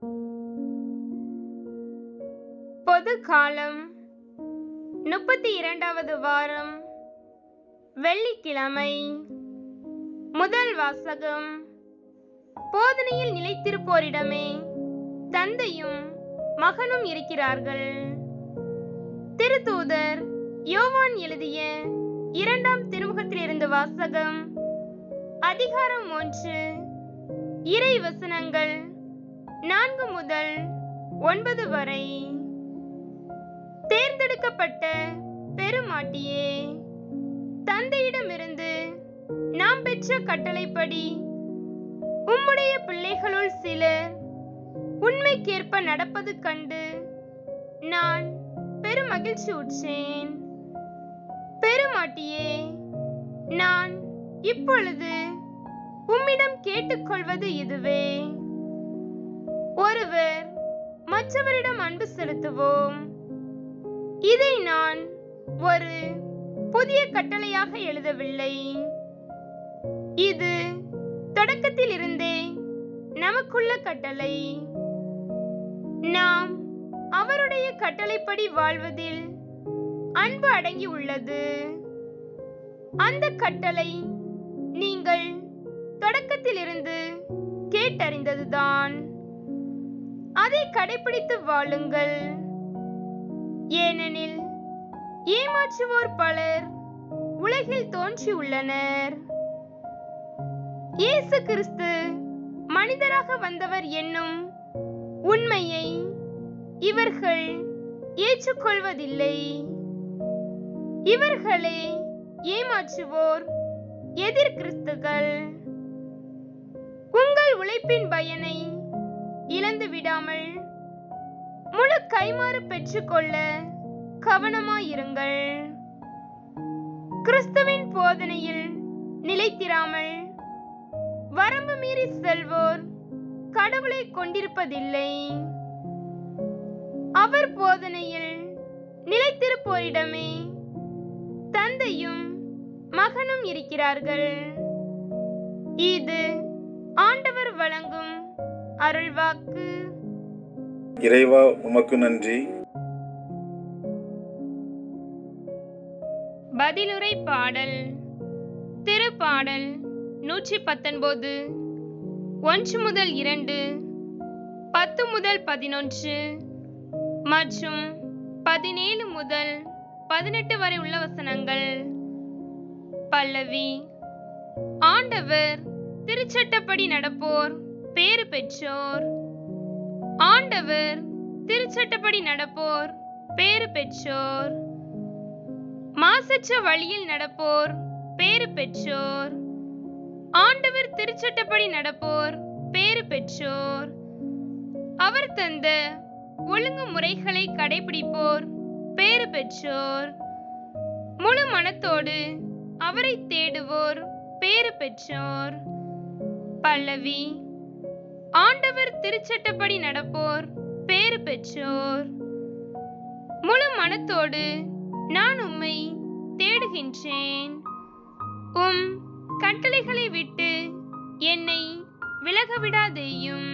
பொது காலம் முப்பத்தி இரண்டாவது வாரம் வெள்ளிக்கிழமை முதல் வாசகம் போதனையில் நிலைத்திருப்போரிடமே தந்தையும் மகனும் இருக்கிறார்கள் திருத்தூதர் யோவான் எழுதிய இரண்டாம் திருமுகத்திலிருந்து வாசகம் அதிகாரம் ஒன்று இறை வசனங்கள் நான்கு முதல் ஒன்பது வரை தேர்ந்தெடுக்கப்பட்ட பெருமாட்டியே தந்தையிடமிருந்து நாம் பெற்ற கட்டளைப்படி உம்முடைய பிள்ளைகளுள் சிலர் உண்மைக்கேற்ப நடப்பது கண்டு நான் பெருமகிழ்ச்சி உற்றேன் பெருமாட்டியே நான் இப்பொழுது உம்மிடம் கேட்டுக்கொள்வது இதுவே ஒருவர் மற்றவரிடம் அன்பு செலுத்துவோம் இதை நான் ஒரு புதிய கட்டளையாக எழுதவில்லை இது தொடக்கத்தில் இருந்தே நமக்குள்ள கட்டளை நாம் அவருடைய கட்டளைப்படி வாழ்வதில் அன்பு அடங்கி உள்ளது அந்த கட்டளை நீங்கள் தொடக்கத்திலிருந்து கேட்டறிந்ததுதான் அதை கடைபிடித்து வாழுங்கள் ஏனெனில் ஏமாற்றுவோர் பலர் உலகில் தோன்றியுள்ளனர் இயேசு கிறிஸ்து மனிதராக வந்தவர் என்னும் உண்மையை இவர்கள் ஏற்றுக்கொள்வதில்லை இவர்களே ஏமாற்றுவோர் எதிர் கிறிஸ்துகள் உங்கள் உழைப்பின் பயனை இழந்து விடாமல் முழு கைமாறு பெற்றுக்கொள்ள கவனமாயிருங்கள் கிறிஸ்துவின் போதனையில் நிலைத்திராமல் வரம்பு மீறி செல்வோர் கடவுளை கொண்டிருப்பதில்லை அவர் போதனையில் நிலைத்திருப்போரிடமே தந்தையும் மகனும் இருக்கிறார்கள் இது ஆண்டவர் வழங்கும் அருள்வாக்கு இறைவா உமக்கு நன்றி பதிலுரை பாடல் திருப்பாடல் நூற்றி பத்தொன்பது ஒன்று முதல் இரண்டு பத்து முதல் பதினொன்று மற்றும் பதினேழு முதல் பதினெட்டு வரை உள்ள வசனங்கள் பல்லவி ஆண்டவர் திருச்சட்டப்படி நடப்போர் பேறு பெற்றோர் ஆண்டவர் திருச்சட்டப்படி நடப்போர் பேறு பெற்றோர் மாசற்ற வழியில் நடப்போர் பேறு பெற்றோர் ஆண்டவர் திருச்சட்டப்படி நடப்போர் பேறு பெற்றோர் அவர் தந்த ஒழுங்கு முறைகளை கடைபிடிப்போர் பேறு பெற்றோர் முழு மனத்தோடு அவரை தேடுவோர் பேறு பெற்றோர் பல்லவி ஆண்டவர் திருச்சட்டப்படி நடப்போர் பேறு பெற்றோர் முழு மனத்தோடு நான் உம்மை தேடுகின்றேன் உம் கட்டளைகளை விட்டு என்னை விலகவிடாதேயும்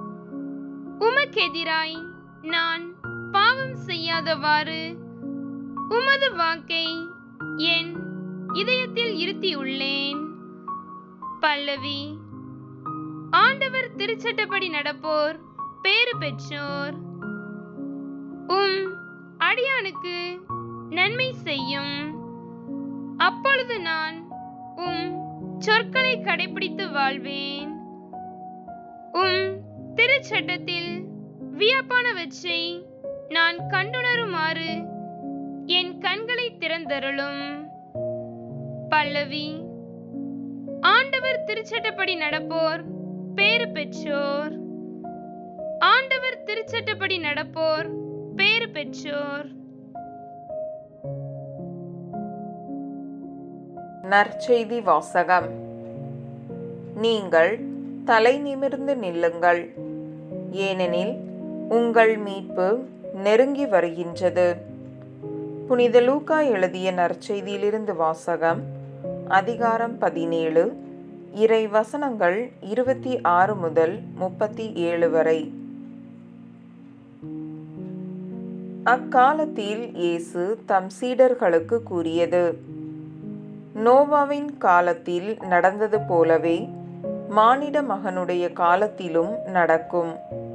உமக்கெதிராய் நான் பாவம் செய்யாதவாறு உமது வாக்கை என் இதயத்தில் இருத்தியுள்ளேன் பல்லவி ஆண்டவர் திருச்சட்டப்படி நடப்போர் பேறு பெற்றோர் உம் அடியானுக்கு நன்மை செய்யும் அப்பொழுது நான் உம் சொற்களை கடைபிடித்து வாழ்வேன் உம் திருச்சட்டத்தில் வியப்பானவற்றை நான் கண்டுணருமாறு என் கண்களை திறந்தருளும் பல்லவி ஆண்டவர் திருச்சட்டப்படி நடப்போர் பேறு பெற்றோர் ஆண்டவர் திருச்சட்டப்படி நடப்போர் பேறு பெற்றோர் நற்செய்தி வாசகம் நீங்கள் தலை நிமிர்ந்து நில்லுங்கள் ஏனெனில் உங்கள் மீட்பு நெருங்கி வருகின்றது புனித லூக்கா எழுதிய நற்செய்தியிலிருந்து வாசகம் அதிகாரம் பதினேழு இறை வசனங்கள் இருபத்தி ஆறு முதல் முப்பத்தி ஏழு வரை அக்காலத்தில் இயேசு தம் சீடர்களுக்கு கூறியது நோவாவின் காலத்தில் நடந்தது போலவே மானிட மகனுடைய காலத்திலும் நடக்கும்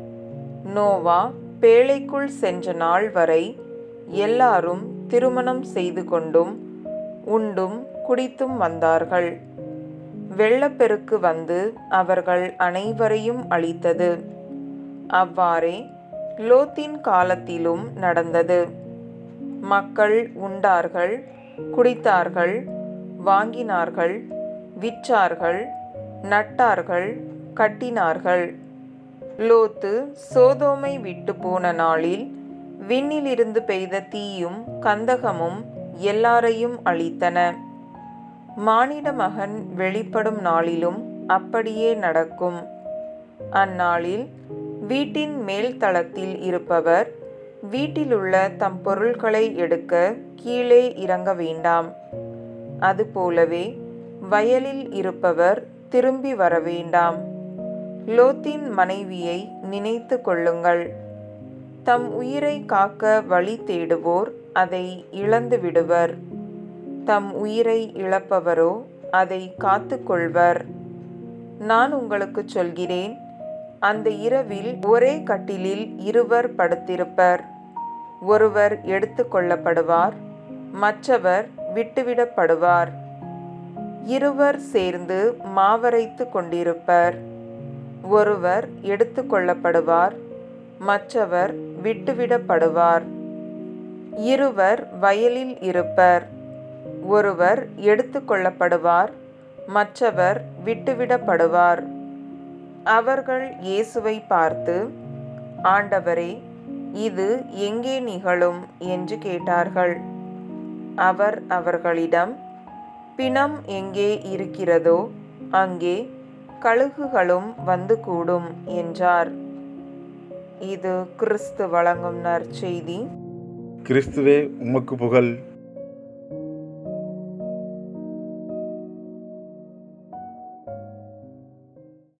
நோவா பேழைக்குள் சென்ற நாள் வரை எல்லாரும் திருமணம் செய்து கொண்டும் உண்டும் குடித்தும் வந்தார்கள் வெள்ளப்பெருக்கு வந்து அவர்கள் அனைவரையும் அழித்தது அவ்வாறே லோத்தின் காலத்திலும் நடந்தது மக்கள் உண்டார்கள் குடித்தார்கள் வாங்கினார்கள் விற்றார்கள் நட்டார்கள் கட்டினார்கள் லோத்து சோதோமை விட்டு போன நாளில் விண்ணிலிருந்து பெய்த தீயும் கந்தகமும் எல்லாரையும் அழித்தன மானிட மகன் வெளிப்படும் நாளிலும் அப்படியே நடக்கும் அந்நாளில் வீட்டின் மேல் தளத்தில் இருப்பவர் வீட்டிலுள்ள தம் பொருட்களை எடுக்க கீழே இறங்க வேண்டாம் அதுபோலவே வயலில் இருப்பவர் திரும்பி வர வேண்டாம் லோத்தின் மனைவியை நினைத்து கொள்ளுங்கள் தம் உயிரை காக்க வழி தேடுவோர் அதை இழந்து விடுவர் தம் உயிரை இழப்பவரோ அதை காத்து கொள்வர் நான் உங்களுக்கு சொல்கிறேன் அந்த இரவில் ஒரே கட்டிலில் இருவர் படுத்திருப்பர் ஒருவர் எடுத்து கொள்ளப்படுவார் மற்றவர் விட்டுவிடப்படுவார் இருவர் சேர்ந்து மாவரைத்து கொண்டிருப்பர் ஒருவர் எடுத்து கொள்ளப்படுவார் மற்றவர் விட்டுவிடப்படுவார் இருவர் வயலில் இருப்பர் ஒருவர் எடுத்து கொள்ளப்படுவார் மற்றவர் விட்டுவிடப்படுவார் அவர்கள் இயேசுவை பார்த்து ஆண்டவரே இது எங்கே நிகழும் என்று கேட்டார்கள் அவர் அவர்களிடம் பிணம் எங்கே இருக்கிறதோ அங்கே கழுகுகளும் வந்து கூடும் என்றார் இது கிறிஸ்து வழங்கும் நற்செய்தி கிறிஸ்துவே உமக்கு புகழ்